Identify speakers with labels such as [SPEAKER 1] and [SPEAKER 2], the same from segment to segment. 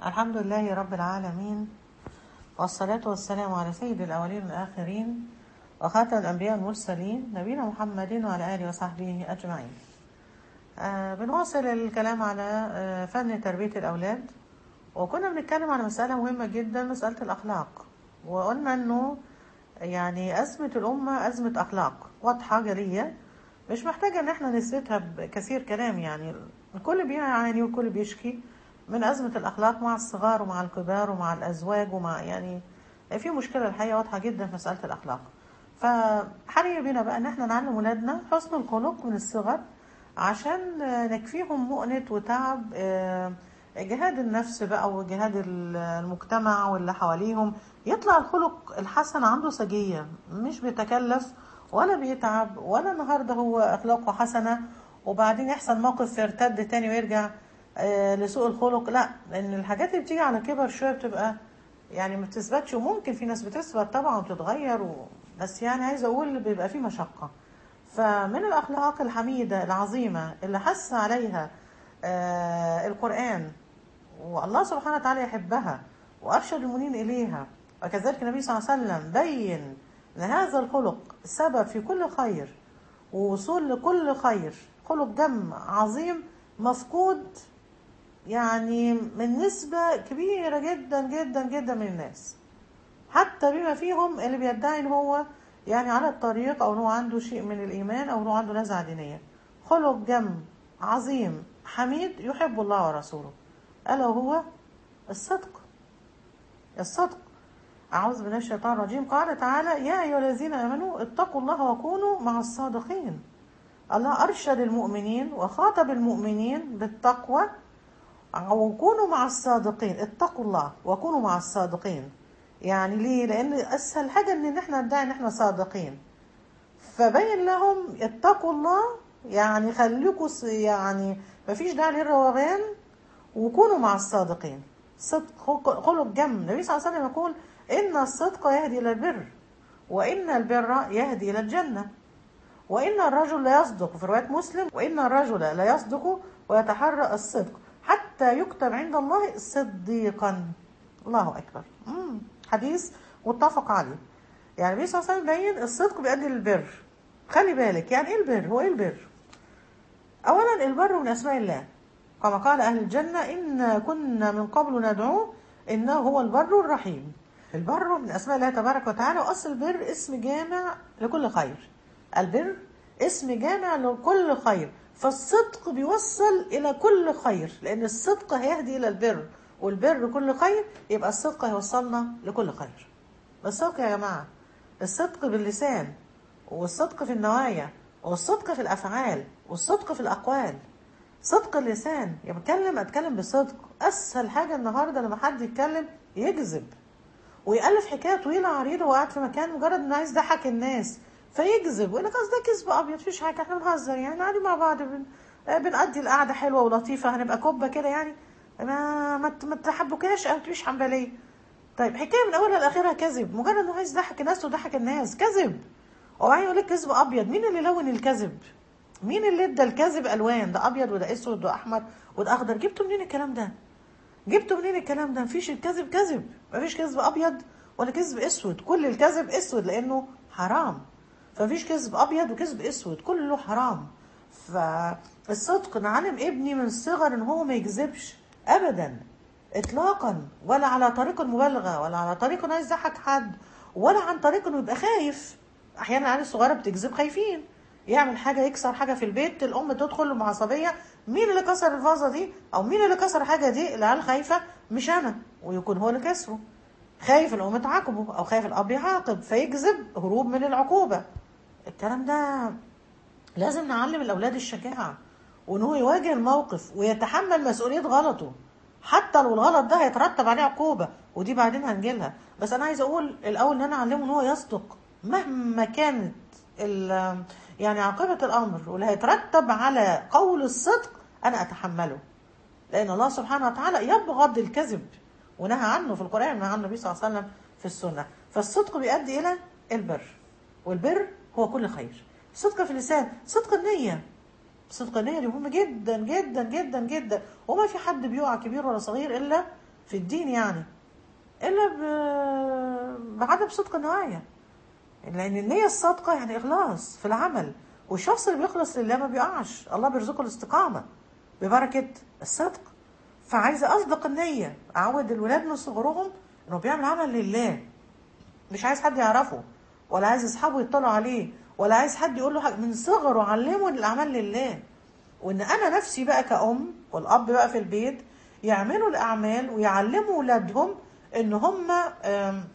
[SPEAKER 1] الحمد لله رب العالمين والصلاة والسلام على سيد الأولين والآخرين وخاتم الأنبياء والمرسلين نبينا محمد وعلى آله وصحبه أجمعين آه بنواصل الكلام على آه فن تربية الأولاد وكنا بنتكلم على مسألة مهمة جدا مسألة الأخلاق وقلنا أنه يعني أزمة الأمة أزمة أخلاق واضحة جلية مش محتاجة إن احنا نثبتها بكثير كلام يعني الكل بيعاني والكل بيشكي من أزمة الأخلاق مع الصغار ومع الكبار ومع الأزواج ومع يعني في مشكلة الحقيقة واضحة جدا في مسألة الأخلاق فحري بينا بقى إن احنا نعلم ولادنا حسن الخلق من الصغر عشان نكفيهم مؤنة وتعب جهاد النفس بقى وجهاد المجتمع واللي حواليهم يطلع الخلق الحسن عنده سجية مش بيتكلف ولا بيتعب ولا النهاردة هو أخلاقه حسنة وبعدين يحصل موقف يرتد تاني ويرجع لسوء الخلق لا لأن الحاجات اللي بتيجي على كبر شوية بتبقى يعني ما بتثبتش وممكن في ناس بتثبت طبعا وتتغير و... بس يعني عايزة أقول بيبقى في مشقة فمن الأخلاق الحميدة العظيمة اللي حث عليها آه القرآن والله سبحانه وتعالى يحبها وأرشد المؤمنين إليها وكذلك النبي صلى الله عليه وسلم بين أن هذا الخلق سبب في كل خير ووصول لكل خير خلق جم عظيم مفقود يعني من نسبة كبيرة جدا جدا جدا من الناس حتى بما فيهم اللي بيدعي ان هو يعني على الطريق او ان هو عنده شيء من الايمان او ان هو عنده نزعة دينية خلق جم عظيم حميد يحب الله ورسوله الا وهو الصدق الصدق أعوذ بالله الشيطان الرجيم قال تعالى يا أيها الذين آمنوا اتقوا الله وكونوا مع الصادقين الله أرشد المؤمنين وخاطب المؤمنين بالتقوى وكونوا مع الصادقين اتقوا الله وكونوا مع الصادقين يعني ليه لأن أسهل حاجة إن احنا ندعي إن احنا صادقين فبين لهم اتقوا الله يعني خليكوا يعني مفيش داعي للروغان وكونوا مع الصادقين صدق خلق جم النبي صلى الله عليه وسلم يقول إن الصدق يهدي إلى البر وإن البر يهدي إلى الجنة وإن الرجل لا يصدق في رواية مسلم وإن الرجل لا يصدق ويتحرى الصدق حتى يكتب عند الله صديقا الله أكبر مم. حديث متفق عليه يعني النبي صلى الله عليه وسلم بين الصدق بيؤدي للبر خلي بالك يعني ايه البر هو ايه البر اولا البر من اسماء الله كما قال اهل الجنه ان كنا من قبل ندعوه انه هو البر الرحيم البر من اسماء الله تبارك وتعالى واصل البر اسم جامع لكل خير البر اسم جامع لكل خير فالصدق بيوصل الى كل خير لان الصدق هيهدي الى البر والبر كل خير يبقى الصدق هيوصلنا لكل خير الصدق يا جماعه الصدق باللسان والصدق في النوايا والصدق في الافعال والصدق في الاقوال صدق اللسان يعني بتكلم اتكلم بصدق اسهل حاجه النهارده لما حد يتكلم يكذب ويألف حكايه طويله عريضه وقاعد في مكان مجرد انه عايز يضحك الناس فيكذب ويقول لك ده كذب ابيض مفيش حاجه احنا بنهزر يعني قاعدين مع بعض بن... بنقضي القعده حلوه ولطيفه هنبقى كوبه كده يعني ما ما, ما تحبكاش او تبقيش حنبليه طيب حكايه من اولها لاخرها كذب مجرد انه عايز يضحك الناس ويضحك الناس كذب وبعدين يقول لك كذب ابيض مين اللي لون الكذب مين اللي ادى الكذب الوان ده ابيض وده اسود وده احمر وده اخضر جبتوا منين الكلام ده جبتوا منين الكلام ده مفيش الكذب كذب مفيش كذب ابيض ولا كذب اسود كل الكذب اسود لانه حرام فمفيش كذب ابيض وكذب اسود كله حرام فالصدق نعلم ابني من الصغر ان هو ما يكذبش ابدا اطلاقا ولا على طريق المبالغه ولا على طريق انه عايز يضحك حد ولا عن طريق انه يبقى خايف احيانا العيال الصغيره بتكذب خايفين يعمل حاجه يكسر حاجه في البيت الام تدخل بعصبيه مين اللي كسر الفازه دي او مين اللي كسر حاجه دي العيال خايفه مش انا ويكون هو اللي كسره خايف الام تعاقبه او خايف الاب يعاقب فيكذب هروب من العقوبه الكلام ده لازم نعلم الاولاد الشجاعه وان هو يواجه الموقف ويتحمل مسؤوليه غلطه حتى لو الغلط ده هيترتب عليه عقوبه ودي بعدين هنجيلها بس انا عايزه اقول الاول ان انا اعلمه ان هو يصدق مهما كانت يعني عاقبه الامر واللي هيترتب على قول الصدق انا اتحمله لان الله سبحانه وتعالى يبغض الكذب ونهى عنه في القران ونهى عنه النبي صلى الله عليه وسلم في السنه فالصدق بيؤدي الى البر والبر هو كل خير صدق في اللسان صدق النيه صدق النية دي مهم جدا جدا جدا جدا وما في حد بيقع كبير ولا صغير إلا في الدين يعني الا ب- بعدم صدق النوايا لان النيه الصادقه يعني اخلاص في العمل والشخص اللي بيخلص لله ما بيقعش الله بيرزقه الاستقامه ببركه الصدق فعايزه اصدق النيه اعود الولاد من صغرهم انه بيعمل عمل لله مش عايز حد يعرفه ولا عايز اصحابه يطلعوا عليه ولا عايز حد يقول له حاجة. من صغره علمه الاعمال لله وان انا نفسي بقى كأم والاب بقى في البيت يعملوا الاعمال ويعلموا ولادهم ان هم آم،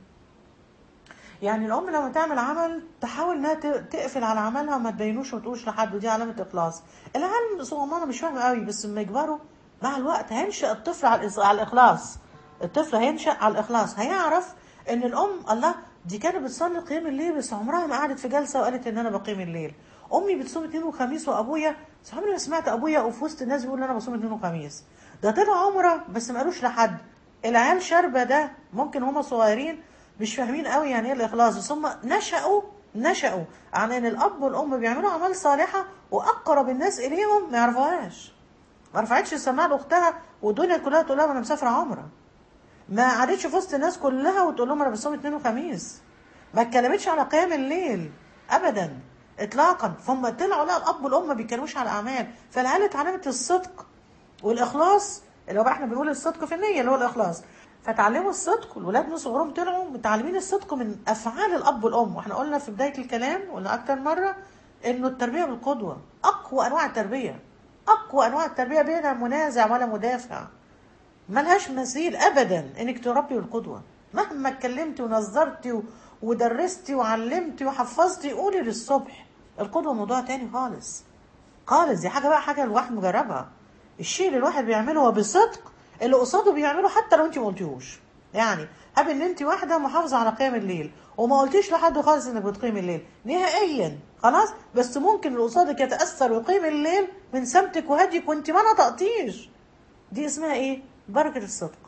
[SPEAKER 1] يعني الام لما تعمل عمل تحاول انها ت- تقفل على عملها وما تبينوش وما تقولش لحد ودي علامه اخلاص العيال صغننه مش فاهمه قوي بس لما يكبروا مع الوقت هينشا الطفل على الإص- على الاخلاص الطفل هينشا على الاخلاص هيعرف ان الام الله دي كانت بتصلي قيام الليل بس عمرها ما قعدت في جلسه وقالت ان انا بقيم الليل امي بتصوم اثنين وخميس وابويا بس عمري ما سمعت ابويا وفي وسط الناس بيقول ان انا بصوم اثنين وخميس ده طلع عمره بس ما قالوش لحد العيال شاربه ده ممكن هما صغيرين مش فاهمين قوي يعني ايه الاخلاص بس هم نشأوا نشأوا عن ان الاب والام بيعملوا اعمال صالحه واقرب الناس اليهم ما يعرفوهاش ما رفعتش السماعه لاختها والدنيا كلها تقول لها ما انا مسافره عمره ما قعدتش في وسط الناس كلها وتقول لهم انا بصوم اثنين وخميس ما اتكلمتش على قيام الليل ابدا اطلاقا فهم طلعوا لا الاب والام ما بيتكلموش على اعمال فالعيال اتعلمت الصدق والاخلاص اللي هو بقى احنا بنقول الصدق في النيه اللي هو الاخلاص فتعلموا الصدق والولاد من صغرهم طلعوا متعلمين الصدق من افعال الاب والام واحنا قلنا في بدايه الكلام قلنا اكتر مره انه التربيه بالقدوه اقوى انواع التربيه اقوى انواع التربيه بلا منازع ولا مدافع ملهاش مثيل ابدا انك تربي بالقدوه مهما اتكلمتي ونظرتي و- ودرستي وعلمتي وحفظتي قولي للصبح القدوه موضوع تاني خالص خالص دي حاجه بقى حاجه الواحد مجربها الشيء اللي الواحد بيعمله هو بصدق اللي قصاده بيعمله حتى لو انت ما قلتيهوش يعني هب ان انت واحده محافظه على قيام الليل وما قلتيش لحد خالص انك بتقيم الليل نهائيا خلاص بس ممكن اللي قصادك يتاثر ويقيم الليل من سمتك وهديك وانت ما نطقتيش دي اسمها ايه بركه الصدق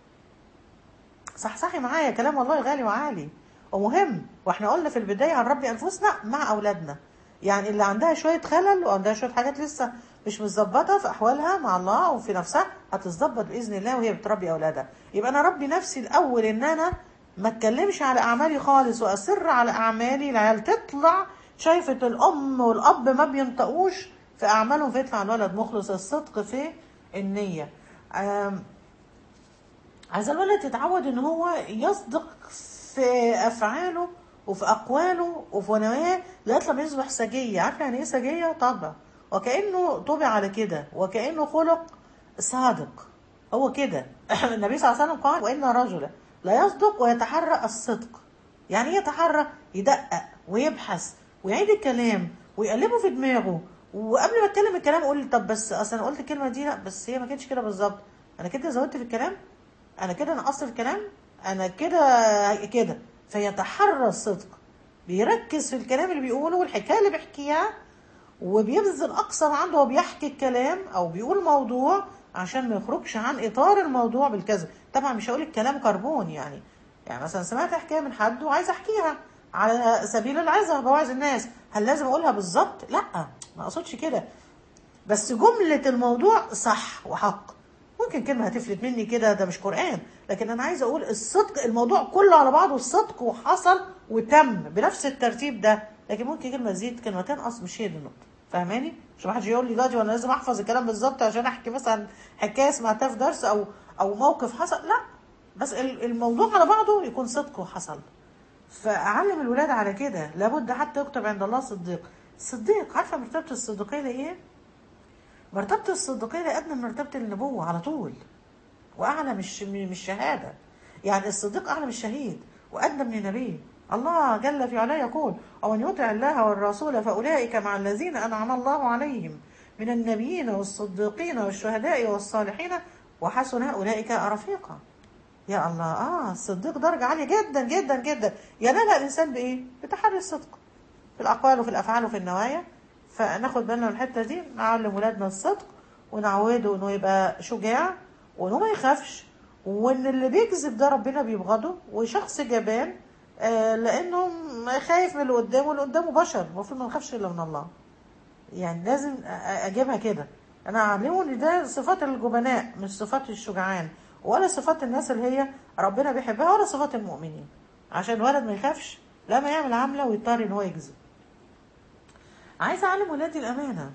[SPEAKER 1] صحصحي معايا كلام والله غالي وعالي ومهم واحنا قلنا في البدايه هنربي انفسنا مع اولادنا يعني اللي عندها شويه خلل وعندها شويه حاجات لسه مش متظبطه في احوالها مع الله وفي نفسها هتتظبط باذن الله وهي بتربي اولادها يبقى انا ربي نفسي الاول ان انا ما اتكلمش على اعمالي خالص واصر على اعمالي العيال تطلع شايفه الام والاب ما بينطقوش في اعمالهم فيطلع الولد مخلص الصدق في النيه آم، عايز الولد يتعود ان هو يصدق في افعاله وفي اقواله وفي نواياه لغايه لما يصبح سجيه عارفه يعني ايه سجيه طبع وكانه طبع على كده وكانه خلق صادق هو كده النبي صلى الله عليه وسلم قال وان رجلا لا يصدق ويتحرى الصدق يعني ايه يتحرى يدقق ويبحث ويعيد الكلام ويقلبه في دماغه وقبل ما اتكلم الكلام اقول طب بس اصل انا قلت الكلمه دي لا بس هي ما كانتش كده بالظبط انا كده زودت في الكلام انا كده نقصت في الكلام انا كده كده فيتحرى الصدق بيركز في الكلام اللي بيقوله والحكايه اللي بيحكيها وبيبذل اقصى ما عنده وبيحكي الكلام او بيقول موضوع عشان ما يخرجش عن اطار الموضوع بالكذب طبعا مش هقول الكلام كربون يعني يعني مثلا سمعت حكايه من حد وعايز احكيها على سبيل العظه بوعظ الناس هل لازم اقولها بالظبط لا ما اقصدش كده بس جملة الموضوع صح وحق ممكن كلمة هتفلت مني كده ده مش قرآن لكن أنا عايزة أقول الصدق الموضوع كله على بعضه الصدق وحصل وتم بنفس الترتيب ده لكن ممكن كلمة تزيد كلمتين أصل مش هي دي النقطة فاهماني؟ مش ما حدش يقول لي دلوقتي وأنا لازم أحفظ الكلام بالظبط عشان أحكي مثلا حكاية سمعتها في درس أو أو موقف حصل لا بس ال- الموضوع على بعضه يكون صدق وحصل فأعلم الولاد على كده لابد حتى يكتب عند الله صديق صديق عارفة مرتبة الصديقية دي إيه؟ مرتبة الصديقية دي أدنى من مرتبة النبوة على طول وأعلى مش من الشهادة يعني الصديق أعلى من الشهيد وأدنى من النبي الله جل في علاه يقول ومن يطع الله والرسول فأولئك مع الذين أنعم الله عليهم من النبيين والصديقين والشهداء والصالحين وحسن أولئك رفيقا يا الله اه الصديق درجة عالية جدا جدا جدا ينالها الإنسان بإيه؟ بتحري الصدق في الأقوال وفي الأفعال وفي النوايا فناخد بالنا من الحتة دي نعلم ولادنا الصدق ونعوده إنه يبقى شجاع وإنه ما يخافش وإن اللي بيكذب ده ربنا بيبغضه وشخص جبان آه لأنه خايف من اللي قدامه واللي قدامه بشر المفروض ما نخافش إلا من الله يعني لازم أ- أجيبها كده أنا أعلمه إن ده صفات الجبناء مش صفات الشجعان ولا صفات الناس اللي هي ربنا بيحبها ولا صفات المؤمنين عشان الولد ما يخافش لما يعمل عملة ويضطر ان هو يكذب عايز اعلم ولادي الامانة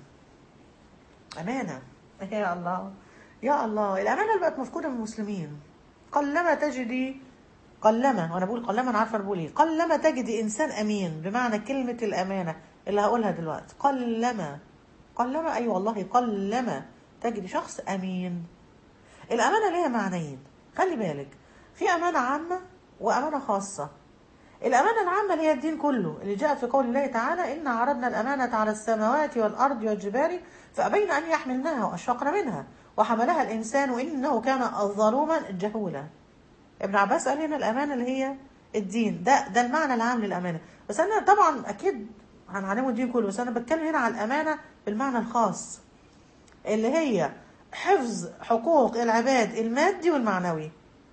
[SPEAKER 1] امانة يا الله يا الله الامانة اللي بقت مفقودة من المسلمين قلما تجدي قلما وانا بقول قلما انا عارفه انا بقول ايه قلما تجدي انسان امين بمعنى كلمه الامانه اللي هقولها دلوقتي قلما قلما اي والله قلما تجدي شخص امين الامانه ليها معنيين خلي بالك في امانه عامه وامانه خاصه الامانه العامه اللي هي الدين كله اللي جاء في قول الله تعالى ان عرضنا الامانه على السماوات والارض والجبال فابين ان يحملناها واشفقن منها وحملها الانسان انه كان ظلوما جهولا ابن عباس قال هنا الامانه اللي هي الدين ده ده المعنى العام للامانه بس انا طبعا اكيد هنعلمه الدين كله بس انا بتكلم هنا على الامانه بالمعنى الخاص اللي هي حفظ حقوق العباد المادي والمعنوي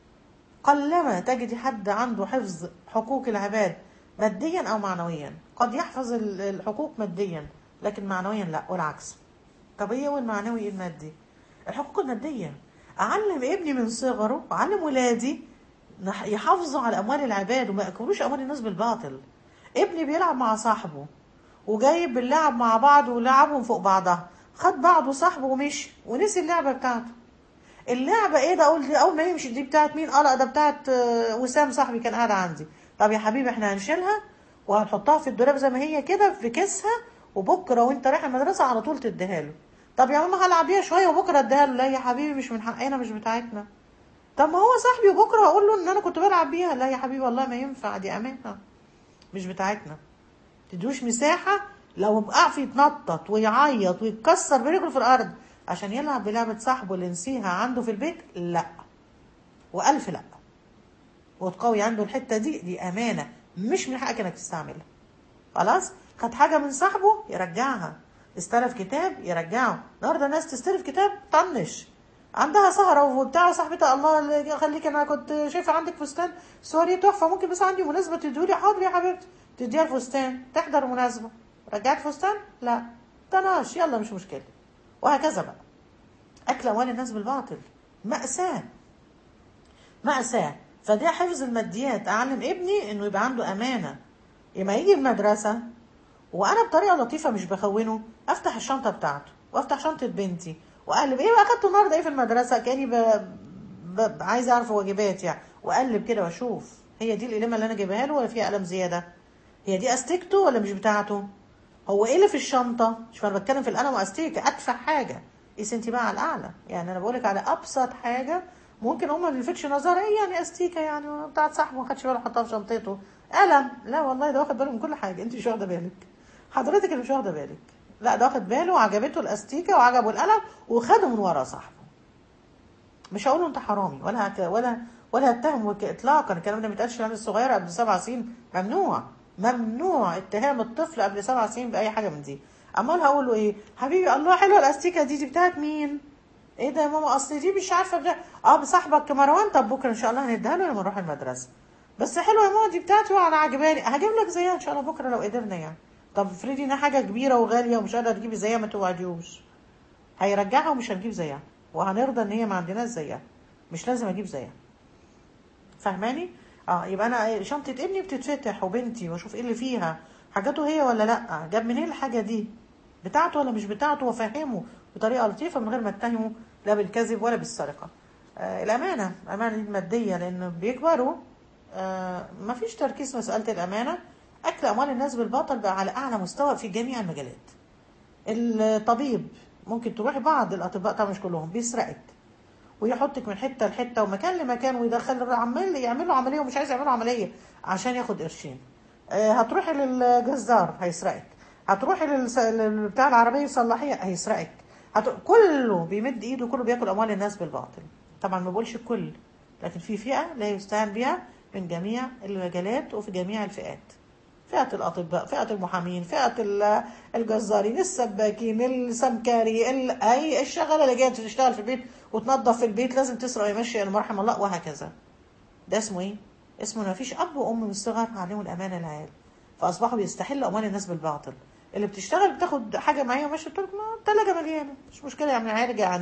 [SPEAKER 1] قلما تجد حد عنده حفظ حقوق العباد ماديا او معنويا قد يحفظ ال- الحقوق ماديا لكن معنويا لا والعكس طب ايه هو المعنوي المادي الحقوق الماديه اعلم ابني من صغره اعلم ولادي نح- يحافظوا على اموال العباد وما ياكلوش اموال الناس بالباطل ابني بيلعب مع صاحبه وجايب باللعب مع بعض ولعبهم فوق بعضها خد بعضه صاحبه ومشي ونسي اللعبه بتاعته اللعبه ايه ده اقول دي اول ما يمشي دي بتاعت مين اه لا ده بتاعت آه، وسام صاحبي كان قاعد عندي طب يا حبيبي احنا هنشيلها وهنحطها في الدولاب زي ما هي كده في كيسها وبكره وانت رايح المدرسه على طول تديها له طب يا ماما هلعب بيها شويه وبكره اديها له لا يا حبيبي مش من حقنا مش بتاعتنا طب ما هو صاحبي وبكره هقول له ان انا كنت بلعب بيها لا يا حبيبي والله ما ينفع دي امانه مش بتاعتنا تدوش مساحه لو وقع يتنطط ويعيط ويتكسر برجله في الارض عشان يلعب بلعبه صاحبه اللي نسيها عنده في البيت لا والف لا وتقوي عنده الحته دي دي امانه مش من حقك انك تستعملها خلاص خد حاجه من صاحبه يرجعها استلف كتاب يرجعه النهارده الناس تستلف كتاب طنش عندها سهره وبتاع صاحبتها الله اللي يخليك انا كنت شايفه عندك فستان سوري تحفه ممكن بس عندي مناسبه تدولي حاضر يا حبيبتي تديها الفستان تحضر مناسبه رجعت فستان لا طناش يلا مش مشكله وهكذا بقى اكل اموال الناس بالباطل ماساه مأساة فده حفظ الماديات أعلم ابني إنه يبقى عنده أمانة لما يجي المدرسة وأنا بطريقة لطيفة مش بخونه أفتح الشنطة بتاعته وأفتح شنطة بنتي وأقلب إيه بقى أخدته النهاردة إيه في المدرسة كأني ب... ب... عايزة أعرف واجبات يعني وأقلب كده وأشوف هي دي القلمة اللي أنا جايبها له ولا فيها قلم زيادة هي دي أستيكته ولا مش بتاعته هو ايه اللي في الشنطه مش انا بتكلم في القلم واستيكه ادفع حاجه قيس انت بقى على الاعلى يعني انا بقولك على ابسط حاجه ممكن هم ما يلفتش نظر ايه يعني استيكه يعني بتاعت صاحبه ما خدش باله حطها في شنطته قلم لا والله ده واخد باله من كل حاجه انت مش واخده بالك حضرتك اللي مش واخده بالك لا ده واخد باله وعجبته الاستيكه وعجبه القلم وخده من ورا صاحبه مش هقول له انت حرامي ولا هك ولا ولا هتهمه اطلاقا الكلام ده ما يتقالش للعيال الصغيره قبل سبع سنين ممنوع ممنوع اتهام الطفل قبل سبع سنين باي حاجه من دي امال هقول له ايه حبيبي الله حلوه الاستيكه دي دي بتاعت مين ايه ده يا ماما اصل دي مش عارفه بتاع اه بصاحبك مروان طب بكره ان شاء الله هنديها له لما نروح المدرسه بس حلوه يا ماما دي بتاعتي وانا عجباني هجيب لك زيها ان شاء الله بكره لو قدرنا يعني طب افرضي انها حاجه كبيره وغاليه ومش قادره تجيبي زيها ما توعديهوش هيرجعها ومش هنجيب زيها وهنرضى ان هي ما عندناش زيها مش لازم اجيب زيها فاهماني اه يبقى انا شنطه ابني بتتفتح وبنتي واشوف ايه اللي فيها حاجاته هي ولا لا جاب منين الحاجه دي بتاعته ولا مش بتاعته وافهمه بطريقه لطيفه من غير ما اتهمه لا بالكذب ولا بالسرقه آه الامانه الامانه دي الماديه لان بيكبروا آه ما فيش تركيز في مساله الامانه اكل اموال الناس بالباطل بقى على اعلى مستوى في جميع المجالات الطبيب ممكن تروحي بعض الاطباء طبعا مش كلهم بيسرقك ويحطك من حته لحته ومكان لمكان ويدخل عمال يعمل له عمليه ومش عايز يعمل له عمليه عشان ياخد قرشين آه، هتروحي للجزار هيسرقك هتروحي للس... لل- بتاع العربيه يصلحيها هيسرقك هت... كله بيمد ايده كله بياكل اموال الناس بالباطل طبعا ما بقولش الكل لكن في فئه لا يستهان بها من جميع المجالات وفي جميع الفئات فئة الأطباء فئة المحامين فئة ال- الجزارين السباكين السمكاري ال- أي الشغالة اللي جاية تشتغل في البيت وتنظف في البيت لازم تسرق ويمشي إلا ما رحم الله وهكذا ده اسمه إيه؟ اسمه ما فيش أب وأم من الصغر علموا الأمانة العيال فأصبحوا بيستحلوا أموال الناس بالباطل اللي بتشتغل بتاخد حاجة معايا وماشية تقول لك ما التلاجة مليانة مش مشكلة يا عم العيال جعانين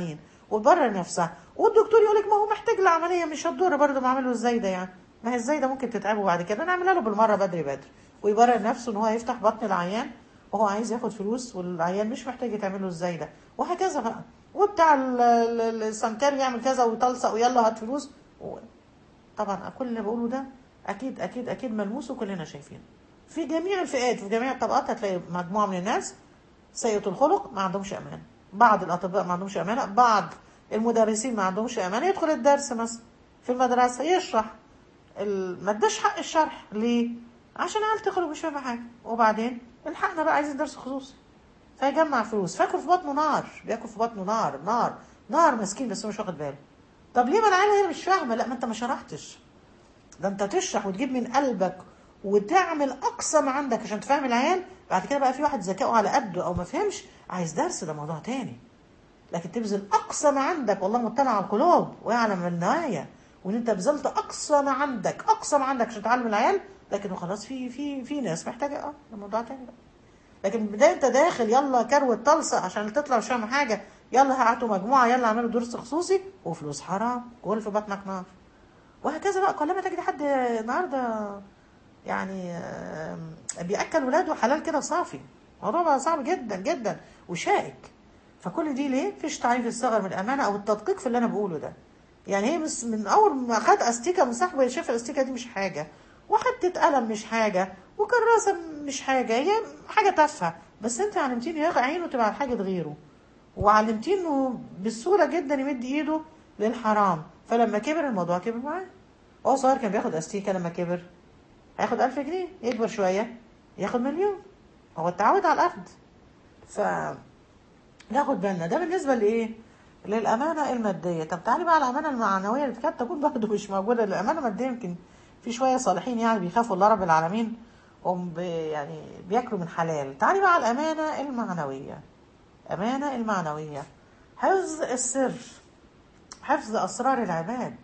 [SPEAKER 1] وتبرر نفسها والدكتور يقول لك ما هو محتاج العمليه مش هتضر برضه ما اعمله ازاي ده يعني ما هي ازاي ده ممكن تتعبه بعد كده نعملها له بالمره بدري بدري ويبرر نفسه ان هو يفتح بطن العيان وهو عايز ياخد فلوس والعيان مش محتاج يتعمله ازاي ده وهكذا بقى وبتاع ال- ال- السمكار يعمل كذا ويطلصق ويلا هات فلوس و... طبعا كل اللي بقوله ده اكيد اكيد اكيد ملموس وكلنا شايفينه في جميع الفئات في جميع الطبقات هتلاقي مجموعه من الناس سيئة الخلق ما عندهمش امان بعض الاطباء ما عندهمش امانه بعض المدرسين ما عندهمش امانه يدخل الدرس مثلا في المدرسه يشرح ال- ما اداش حق الشرح ليه عشان عيال تخرج مش فاهمه حاجه وبعدين الحقنا بقى عايزين درس خصوصي فيجمع فلوس فاكر في بطنه نار بياكل في بطنه نار نار نار مسكين بس هو مش واخد باله طب ليه ما العيال هي مش فاهمه لا ما انت ما شرحتش ده انت تشرح وتجيب من قلبك وتعمل اقصى ما عندك عشان تفهم العيال بعد كده بقى في واحد ذكائه على قده او ما فهمش عايز درس ده موضوع تاني لكن تبذل اقصى ما عندك والله مطلع على القلوب ويعلم النوايا وان انت بذلت اقصى ما عندك اقصى ما عندك عشان تعلم العيال لكن خلاص في في في ناس محتاجه اه ده موضوع تاني بقى لكن بداية انت داخل يلا كروة طلسة عشان تطلع مش فاهم حاجة يلا هاتوا مجموعة يلا اعملوا درس خصوصي وفلوس حرام كل في بطنك نار وهكذا بقى قلما تجد حد النهارده يعني آم، بياكل ولاده حلال كده صافي الموضوع بقى صعب جدا جدا وشائك فكل دي ليه فيش تعريف الصغر من الامانه او التدقيق في اللي انا بقوله ده يعني هي بس من اول ما خد استيكه من صاحبه شاف الاستيكه دي مش حاجه وحطت قلم مش حاجه وكراسه مش حاجه هي حاجه تافهه بس انت علمتينه ياخد عينه تبقى على حاجه غيره وعلمتيه انه بسهوله جدا يمد ايده للحرام فلما كبر الموضوع كبر معاه هو صغير كان بياخد استيكه لما كبر هياخد ألف جنيه يكبر شويه ياخد مليون هو اتعود على الاخد ف ناخد بالنا ده بالنسبه لايه للامانه الماديه طب تعالي بقى على الامانه المعنويه اللي كانت تكون برضه مش موجوده الامانه الماديه يمكن في شويه صالحين يعني بيخافوا الله رب العالمين هم بي يعني بياكلوا من حلال تعالي بقى على الامانه المعنويه امانه المعنويه حفظ السر حفظ اسرار العباد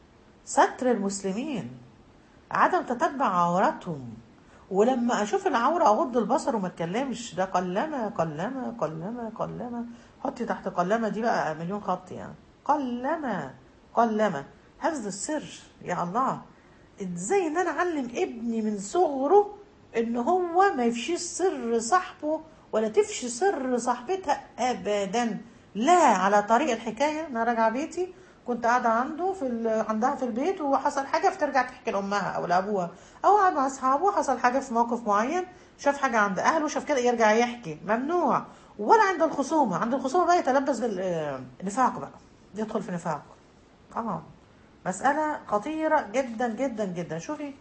[SPEAKER 1] ستر المسلمين عدم تتبع عوراتهم ولما اشوف العوره اغض البصر وما اتكلمش ده قلما قلما قلما قلما حطي تحت قلما دي بقى مليون خط يعني قلما قلما حفظ السر يا الله ازاي ان انا اعلم ابني من صغره ان هو ما يفشيش سر صاحبه ولا تفشي سر صاحبتها ابدا لا على طريق الحكايه انا راجعه بيتي كنت قاعده عنده في ال- عندها في البيت وحصل حاجه فترجع تحكي لامها او لابوها او قاعد مع اصحابه حصل حاجه في موقف معين شاف حاجه عند اهله شاف كده يرجع يحكي ممنوع ولا عند الخصومه عند الخصومه بقى يتلبس بالنفاق بقى يدخل في نفاق اه مساله خطيره جدا جدا جدا شوفي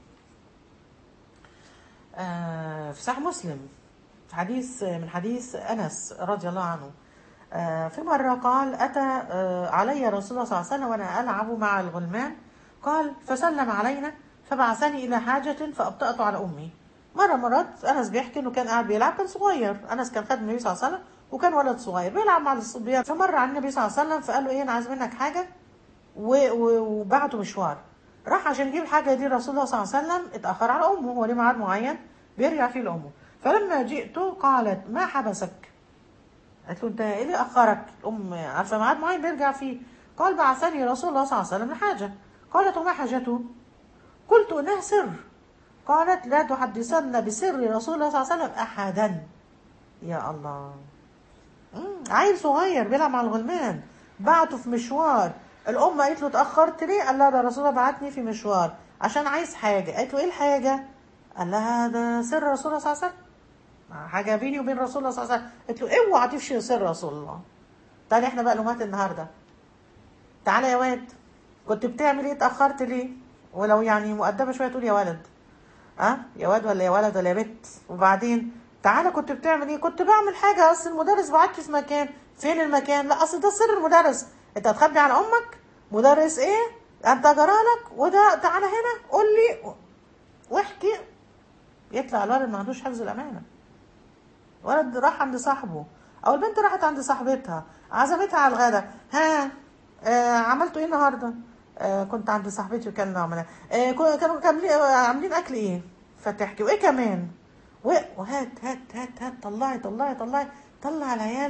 [SPEAKER 1] آه في صحيح مسلم في حديث من حديث انس رضي الله عنه آه، في مرة قال أتى آه، علي رسول الله صلى الله عليه وسلم وأنا ألعب مع الغلمان قال فسلم علينا فبعثني إلى حاجة فأبطأت على أمي مرة مرات أنس بيحكي إنه كان قاعد بيلعب كان صغير أنس كان خادم النبي صلى الله عليه وسلم وكان ولد صغير بيلعب مع الصبيان فمر على النبي صلى الله عليه وسلم فقال له إيه أنا عايز منك حاجة و- و- وبعته مشوار راح عشان يجيب الحاجة دي رسول الله صلى الله عليه وسلم اتأخر على أمه هو ليه ميعاد معين بيرجع فيه لأمه فلما جئت قالت ما حبسك قالت له انت ايه اللي اخرك الام عارفه ميعاد معين بيرجع فيه قال بعثني رسول الله صلى الله عليه وسلم لحاجه قالت وما حاجته قلت انها سر قالت لا تحدثن بسر رسول الله صلى الله عليه وسلم احدا يا الله مم، عيل صغير بيلعب مع الغلمان بعته في مشوار الام قالت له اتاخرت ليه قال لها ده رسول الله بعتني في مشوار عشان عايز حاجه قالت له ايه الحاجه قال لها ده سر رسول الله صلى الله عليه وسلم حاجه بيني وبين رسول الله صلى الله عليه وسلم قلت له اوعى تفشي سر رسول الله تعالى احنا بقى لمات النهارده تعالى يا واد كنت بتعمل ايه اتاخرت ليه ولو يعني مؤدبه شويه تقول يا ولد ها يا واد ولا يا ولد ولا يا بنت وبعدين تعالى كنت بتعمل ايه كنت بعمل حاجه اصل المدرس بعتني في مكان فين المكان لا اصل ده سر المدرس انت هتخبي على امك مدرس ايه انت جرالك وده تعالى هنا قول لي واحكي يطلع الولد ما عندوش حفظ الامانه ولد راح عند صاحبه او البنت راحت عند صاحبتها عزمتها على الغدا ها آه عملتوا ايه النهارده آه كنت عند صاحبتي وكلنا عملنا آه كو- كانوا كاملين آه، عاملين اكل ايه فتحكي وايه كمان و- وهات هات هات هات طلعي طلعي طلعي طلع العيال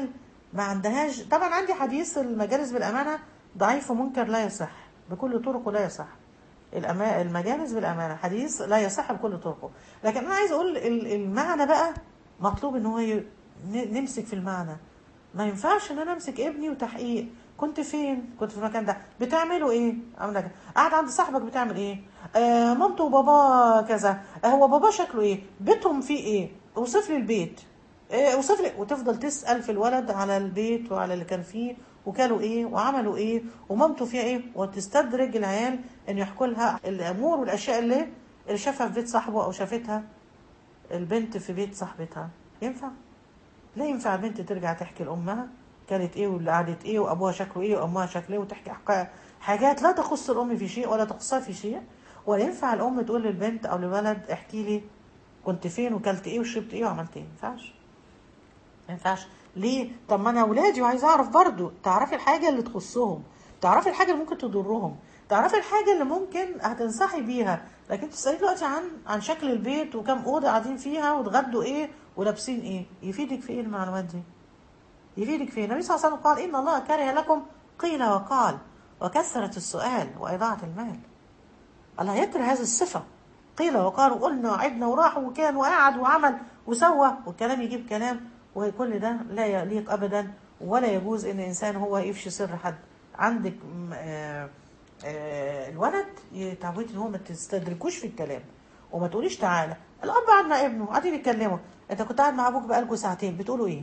[SPEAKER 1] ما عندهاش طبعا عندي حديث المجالس بالامانه ضعيف ومنكر لا يصح بكل طرقه لا يصح الأما- المجالس بالامانه حديث لا يصح بكل طرقه لكن انا عايز اقول ال- المعنى بقى مطلوب ان هو ي- ن- نمسك في المعنى ما ينفعش ان انا امسك ابني وتحقيق كنت فين كنت في المكان ده بتعملوا ايه عامله كده قاعد عند صاحبك بتعمل ايه آه مامته وبابا كذا آه هو بابا شكله ايه بيتهم فيه ايه اوصف لي البيت آه اوصف لي وتفضل تسال في الولد على البيت وعلى اللي كان فيه وكلوا ايه وعملوا ايه ومامته فيها ايه وتستدرج العيال ان يحكوا لها الامور والاشياء اللي اللي شافها في بيت صاحبه او شافتها البنت في بيت صاحبتها ينفع لا ينفع البنت ترجع تحكي لامها كانت ايه واللي قعدت ايه وابوها شكله ايه وامها شكله ايه وتحكي حكا- حاجات لا تخص الام في شيء ولا تخصها في شيء ولا ينفع الام تقول للبنت او للولد احكي لي كنت فين وكلت ايه وشربت ايه وعملت ايه ما ينفعش ما ينفعش ليه طب ما انا اولادي وعايزه اعرف برضو تعرفي الحاجه اللي تخصهم تعرفي الحاجه اللي ممكن تضرهم تعرفي الحاجه اللي ممكن هتنصحي بيها لكن تسالي دلوقتي عن عن شكل البيت وكم اوضه قاعدين فيها واتغدوا ايه ولابسين ايه يفيدك في ايه المعلومات دي يفيدك في إيه؟ النبي صلى الله عليه وسلم قال ان الله كره لكم قيل وقال وكثره السؤال واضاعه المال الله يكره هذه الصفة قيل وقال وقلنا وعدنا وراح وكان وقعد وعمل وسوى والكلام يجيب كلام وكل ده لا يليق أبدا ولا يجوز إن إنسان هو يفشي سر حد عندك م- آه، آه، الولد يتعودي إن هو ما تستدركوش في الكلام وما تقوليش تعالى الأب قاعد مع ابنه قاعدين يتكلموا أنت كنت قاعد مع أبوك بقالكوا ساعتين بتقولوا إيه؟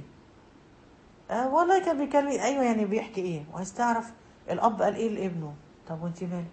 [SPEAKER 1] آه والله كان بيتكلم أيوه يعني بيحكي إيه؟ وعايز تعرف الأب قال إيه لابنه؟ طب وأنت مالك؟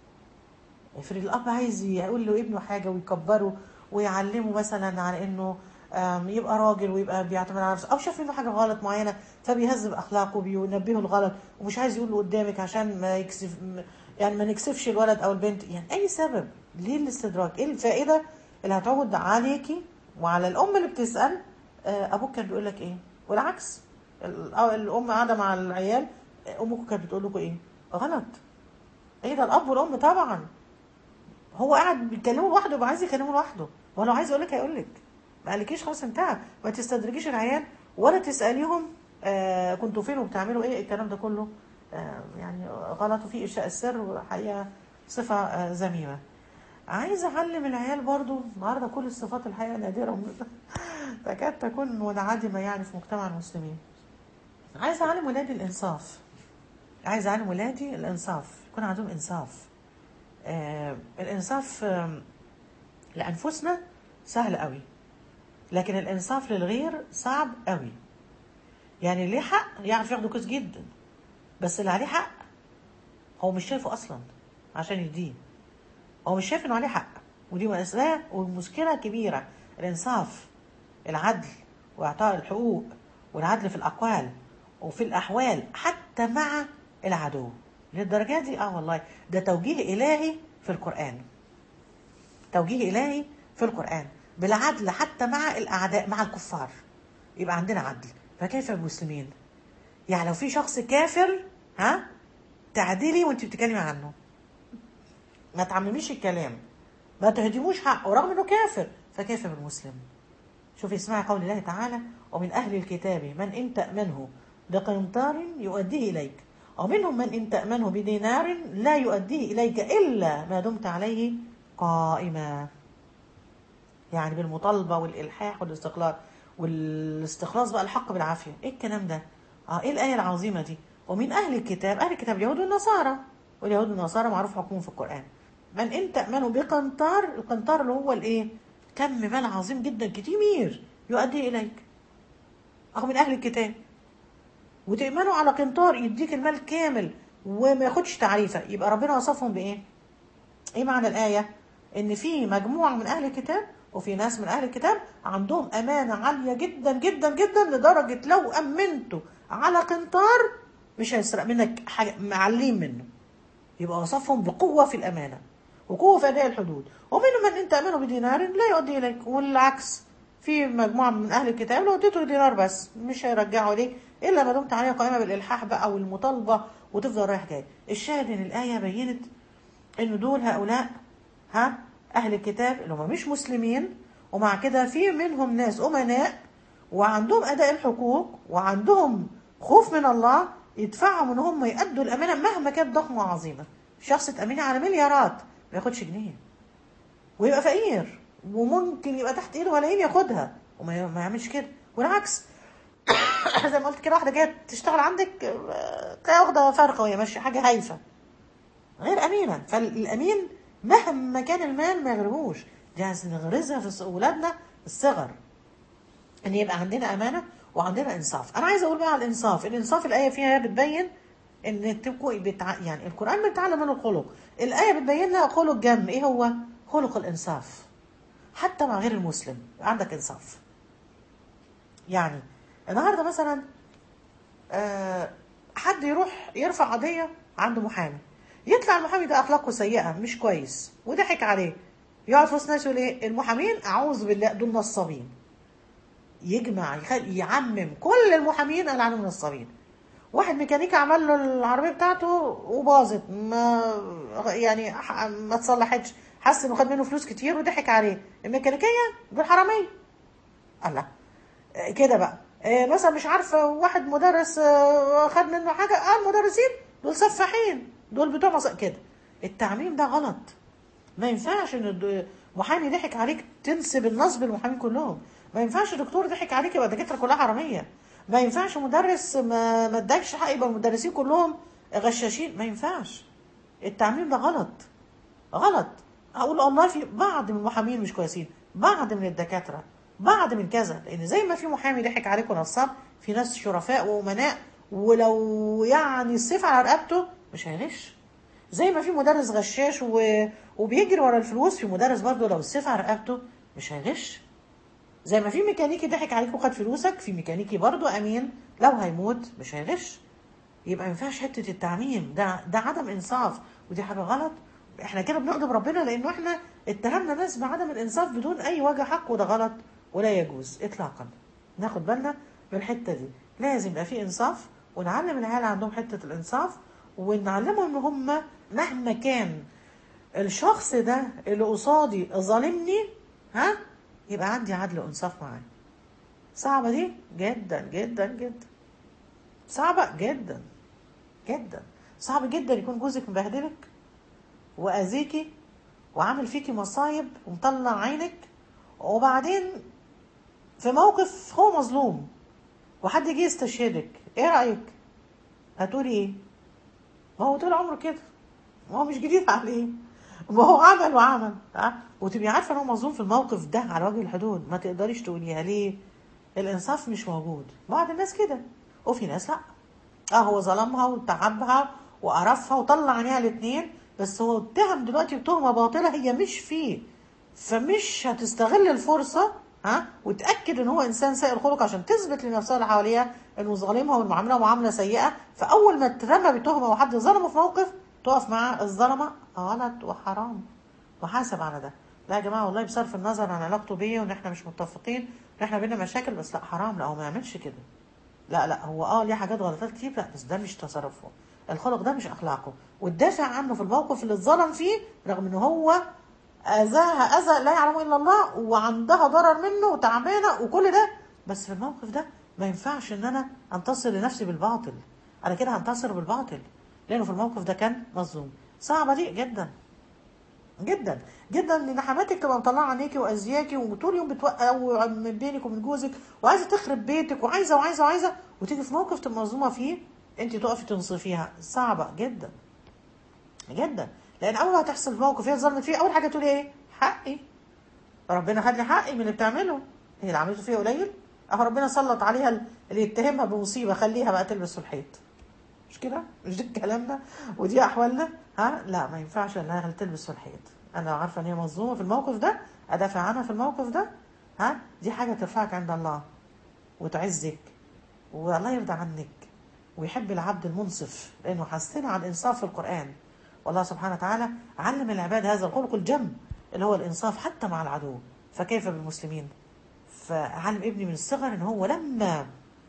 [SPEAKER 1] افرض الاب عايز يقول له ابنه حاجه ويكبره ويعلمه مثلا على انه آم، يبقى راجل ويبقى بيعتمد على نفسه او شاف منه حاجه غلط معينه فبيهذب اخلاقه بينبهه الغلط ومش عايز يقول له قدامك عشان ما يكسف م- يعني ما نكسفش الولد او البنت يعني اي سبب ليه الاستدراك ايه الفائده اللي هتعود عليكي وعلى الام اللي بتسال آه، ابوك كان بيقول لك ايه والعكس ال- أو الام قاعده مع العيال آه، امكم كانت بتقول لكم ايه غلط ايه ده الاب والام طبعا هو قاعد بيتكلموا لوحده يبقى عايز يكلمه لوحده هو لو عايز يقول لك هيقول لك ما قالكيش خلاص انتهى ما تستدرجيش العيال ولا تساليهم آه كنتوا فين وبتعملوا ايه الكلام ده كله آه يعني غلط وفي افشاء السر وحقيقه صفه آه ذميمه عايزه اعلم العيال برضو النهارده كل الصفات الحقيقه نادره تكاد تكون منعدمه يعني في مجتمع المسلمين عايزه اعلم ولادي الانصاف عايزه اعلم ولادي الانصاف يكون عندهم انصاف آه الانصاف آه لانفسنا سهل قوي لكن الانصاف للغير صعب قوي يعني اللي حق يعرف ياخده كويس جدا بس اللي عليه حق هو مش شايفه اصلا عشان يديه هو مش شايف انه عليه حق ودي مأساة ومشكلة كبيرة الانصاف العدل واعطاء الحقوق والعدل في الاقوال وفي الاحوال حتى مع العدو للدرجة دي اه والله ده توجيه الهي في القرآن توجيه إلهي في القرآن بالعدل حتى مع الأعداء مع الكفار يبقى عندنا عدل فكيف بالمسلمين يعني لو في شخص كافر ها تعدلي وانت بتتكلمي عنه ما تعمميش الكلام ما تهدموش حقه رغم انه كافر فكيف بالمسلم شوفي اسمعي قول الله تعالى ومن أهل الكتاب من إن تأمنه بقنطار يؤديه إليك ومنهم من إن تأمنه بدينار لا يؤديه إليك إلا ما دمت عليه قائما يعني بالمطالبة والإلحاح والاستقلال والاستخلاص بقى الحق بالعافية إيه الكلام ده آه إيه الآية العظيمة دي ومن أهل الكتاب أهل الكتاب اليهود والنصارى واليهود والنصارى معروف حكمهم في القرآن من إن تأمنه بقنطار القنطار اللي هو الإيه كم مال عظيم جدا كتير يؤدي إليك أهو من أهل الكتاب وتأمنوا على قنطار يديك المال كامل وما ياخدش تعريفة يبقى ربنا وصفهم بإيه؟ إيه معنى الآية؟ إن في مجموعة من أهل الكتاب وفي ناس من أهل الكتاب عندهم أمانة عالية جدا جدا جدا لدرجة لو أمنته على قنطار مش هيسرق منك حاجة معلين منه يبقى وصفهم بقوة في الأمانة وقوة في أداء الحدود ومنهم من إن تأمنه بدينار لا يؤدي إليك والعكس في مجموعة من أهل الكتاب لو اديته دينار بس مش هيرجعوا ليك إلا ما دمت عليه قائمة بالإلحاح بقى والمطالبة وتفضل رايح جاي الشاهد إن الآية بينت إن دول هؤلاء ها أهل الكتاب اللي هم مش مسلمين ومع كده في منهم ناس أمناء وعندهم أداء الحقوق وعندهم خوف من الله يدفعهم ان هم يأدوا الامانه مهما كانت ضخمه وعظيمه شخص تأميني على مليارات ما ياخدش جنيه ويبقى فقير وممكن يبقى تحت ايده ملايين ياخدها وما ما يعملش كده والعكس زي ما قلت كده واحده جايه تشتغل عندك آه، تلاقيها واخده فرقه وهي ماشيه حاجه هايفه غير امينه فالامين مهما كان المال ما يغربوش دي عايز نغرزها في اولادنا الصغر ان يبقى عندنا امانه وعندنا انصاف انا عايزه اقول بقى على الانصاف الانصاف الايه فيها بتبين ان تبقوا بتع... يعني القران بيتعلم منه الخلق الايه بتبين لنا خلق جم ايه هو خلق الانصاف حتى مع غير المسلم عندك انصاف يعني النهارده مثلا آه حد يروح يرفع قضيه عند محامي يطلع المحامي ده اخلاقه سيئه مش كويس وضحك عليه يقعد في وسط الناس يقول ايه المحامين اعوذ بالله دول نصابين يجمع يخل... يعمم كل المحامين قال عنهم نصابين واحد ميكانيكي عمل له العربيه بتاعته وباظت ما يعني ح- ما اتصلحتش حس انه خد منه فلوس كتير وضحك عليه الميكانيكيه دول حراميه الله آه، كده بقى آه، مثلا مش عارفه واحد مدرس آه، خد منه حاجه اه المدرسين دول سفاحين دول بتوع مص- كده التعميم ده غلط ما ينفعش ان الد- محامي ضحك عليك تنسب النصب للمحامين كلهم ما ينفعش دكتور ضحك عليك يبقى الدكاتره كلها حراميه ما ينفعش مدرس ما ما اداكش حق يبقى المدرسين كلهم غشاشين ما ينفعش التعميم ده غلط غلط اقول والله في بعض من المحامين مش كويسين بعض من الدكاتره بعض من كذا لان زي ما في محامي ضحك عليك ونصاب في ناس شرفاء وامناء ولو يعني السيف على رقبته مش هيغش زي ما في مدرس غشاش و... وبيجري ورا الفلوس في مدرس برضه لو السيف على رقبته مش هيغش زي ما في ميكانيكي ضحك عليك وخد فلوسك في ميكانيكي برضه امين لو هيموت مش هيغش يبقى ما ينفعش حته التعميم ده ده عدم انصاف ودي حاجه غلط احنا كده بنغضب ربنا لانه احنا اتهمنا ناس بعدم الانصاف بدون اي وجه حق وده غلط ولا يجوز اطلاقا ناخد بالنا من الحته دي لازم يبقى في انصاف ونعلم العيال عندهم حته الانصاف ونعلمهم ان هم مهما كان الشخص ده اللي قصادي ظالمني ها يبقى عندي عدل وانصاف معاه صعبه دي جدا جدا جدا صعبه جدا جدا صعب جدا يكون جوزك مبهدلك واذيكي وعامل فيكي مصايب ومطلع عينك وبعدين في موقف هو مظلوم وحد يجي يستشهدك ايه رايك هتقولي ايه ما هو طول عمره كده ما هو مش جديد عليه ما هو عمل وعمل ها وتبقي عارفه ان هو مظلوم في الموقف ده على وجه الحدود ما تقدريش تقوليها ليه الانصاف مش موجود بعض الناس كده وفي ناس لا اه هو ظلمها وتعبها وقرفها وطلع عينيها الاثنين بس هو اتهم دلوقتي بتهمه باطله هي مش فيه فمش هتستغل الفرصه ها وتاكد ان هو انسان سيء الخلق عشان تثبت لنفسها اللي حواليها انه ظالمها والمعامله معامله سيئه فاول ما اترمى بتهمه وحد ظلمه في موقف تقف مع الظلمه غلط وحرام وحاسب على ده لا يا جماعه والله بصرف النظر عن علاقته بيا وان احنا مش متفقين ان احنا بينا مشاكل بس لا حرام لا هو ما يعملش كده لا لا هو اه ليه حاجات غلطات كتير لا بس ده مش تصرفه الخلق ده مش اخلاقه وتدافع عنه في الموقف اللي اتظلم فيه رغم ان هو اذاها اذى لا يعلمه الا الله وعندها ضرر منه وتعبانه وكل ده بس في الموقف ده ما ينفعش ان انا انتصر لنفسي بالباطل انا كده هنتصر بالباطل لانه في الموقف ده كان مظلوم صعبه دي جدا جدا جدا ان حماتك تبقى مطلعه عينيكي واذياكي وطول اليوم بتوقع من بينك ومن جوزك وعايزه تخرب بيتك وعايزه وعايزه وعايزه وتيجي في موقف تبقى مظلومه فيه انت تقفي تنصفيها صعبه جدا جدا لان اول ما هتحصل في موقف هي ظلمت فيه اول حاجه تقولي ايه حقي ربنا خد لي حقي من اللي بتعمله هي اللي عملته فيها قليل اهو ربنا سلط عليها اللي يتهمها بمصيبه خليها بقى تلبس في الحيط مش كده مش ده الكلام ده ودي احوالنا ها لا ما ينفعش انها تلبس في الحيط انا عارفه ان هي مظلومه في الموقف ده ادافع عنها في الموقف ده ها دي حاجه ترفعك عند الله وتعزك والله يرضى عنك ويحب العبد المنصف لانه حثنا على الانصاف في القران والله سبحانه وتعالى علم العباد هذا الخلق الجم اللي هو الانصاف حتى مع العدو فكيف بالمسلمين فعلم ابني من الصغر ان هو لما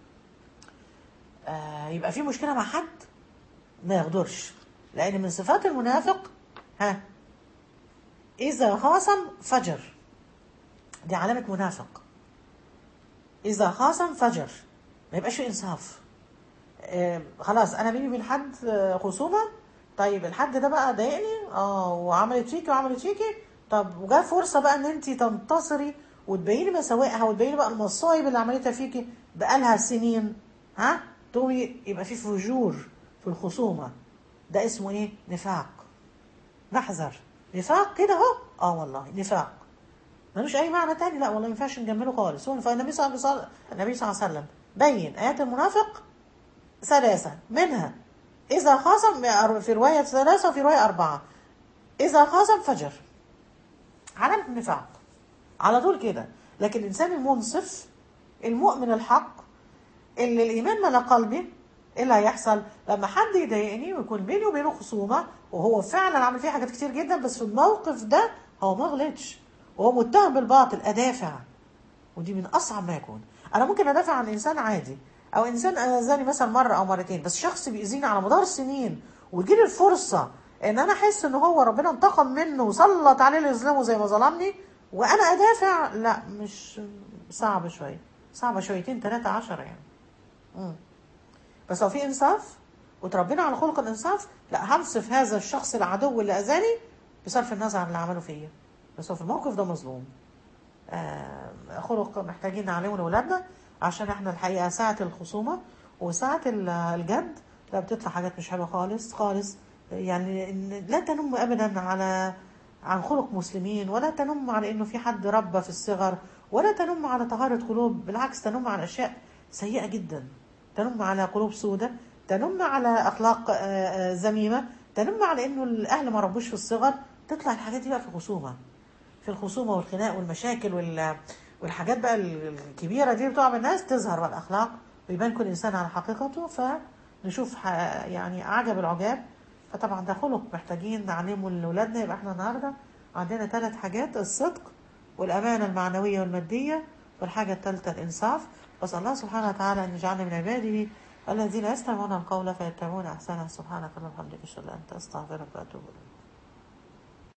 [SPEAKER 1] آه يبقى في مشكله مع حد ما يغدرش لان من صفات المنافق ها اذا خاصم فجر دي علامه منافق اذا خاصم فجر ما يبقاش في انصاف آه، خلاص انا بيني وبين حد آه، خصومه طيب الحد ده بقى ضايقني اه وعملت فيكي وعملت فيكي طب وجات فرصه بقى ان انت تنتصري وتبيني مساوئها وتبيني بقى المصايب اللي عملتها فيكي بقالها سنين ها تقومي يبقى في فجور في الخصومه ده اسمه ايه نفاق نحذر نفاق كده اهو اه والله نفاق ملوش اي معنى تاني لا والله ما ينفعش نجمله خالص هو فالنبي صلى الله عليه النبي صلى الله عليه وسلم بين ايات المنافق ثلاثه منها اذا خاصم في روايه ثلاثه وفي روايه اربعه اذا خاصم فجر علامه النفاق على طول كده لكن الانسان المنصف المؤمن الحق اللي الايمان ملا قلبي ايه اللي هيحصل لما حد يضايقني ويكون بيني وبينه خصومه وهو فعلا عامل فيه حاجات كتير جدا بس في الموقف ده هو ما غلطش وهو متهم بالباطل ادافع ودي من اصعب ما يكون انا ممكن ادافع عن انسان عادي او انسان اذاني مثلا مره او مرتين بس شخص بيأذيني على مدار سنين وتجيلي الفرصه ان انا احس ان هو ربنا انتقم منه وسلط عليه اللي يظلمه زي ما ظلمني وانا ادافع لا مش صعب شويه صعبه شويتين ثلاثه عشرة يعني مم. بس لو في انصاف وتربينا على خلق الانصاف لا هنصف هذا الشخص العدو اللي اذاني بصرف النظر عن اللي عمله فيا بس هو في الموقف ده مظلوم آه خلق محتاجين نعلمه لاولادنا عشان احنا الحقيقه ساعه الخصومه وساعه ال- الجد لا بتطلع حاجات مش حلوه خالص خالص يعني إن- لا تنم ابدا على عن خلق مسلمين ولا تنم على انه في حد ربى في الصغر ولا تنم على طهاره قلوب بالعكس تنم على اشياء سيئه جدا تنم على قلوب سودة تنم على اخلاق آه، آه، ذميمه تنم على انه الاهل ما ربوش في الصغر تطلع الحاجات دي بقى في خصومه في الخصومه والخناق والمشاكل وال والحاجات بقى الكبيره دي بتقع بالناس تظهر بقى الاخلاق ويبان كل انسان على حقيقته فنشوف ح- يعني عجب العجاب فطبعا ده خلق محتاجين نعلمه لاولادنا يبقى احنا النهارده عندنا ثلاث حاجات الصدق والامانه المعنويه والماديه والحاجه الثالثه الانصاف بس الله سبحانه وتعالى ان يجعلنا من عباده الذين يستمعون القول فيتبعون احسنه سبحانك اللهم وبحمدك اشهد ان لا اله الا انت استغفرك واتوب اليك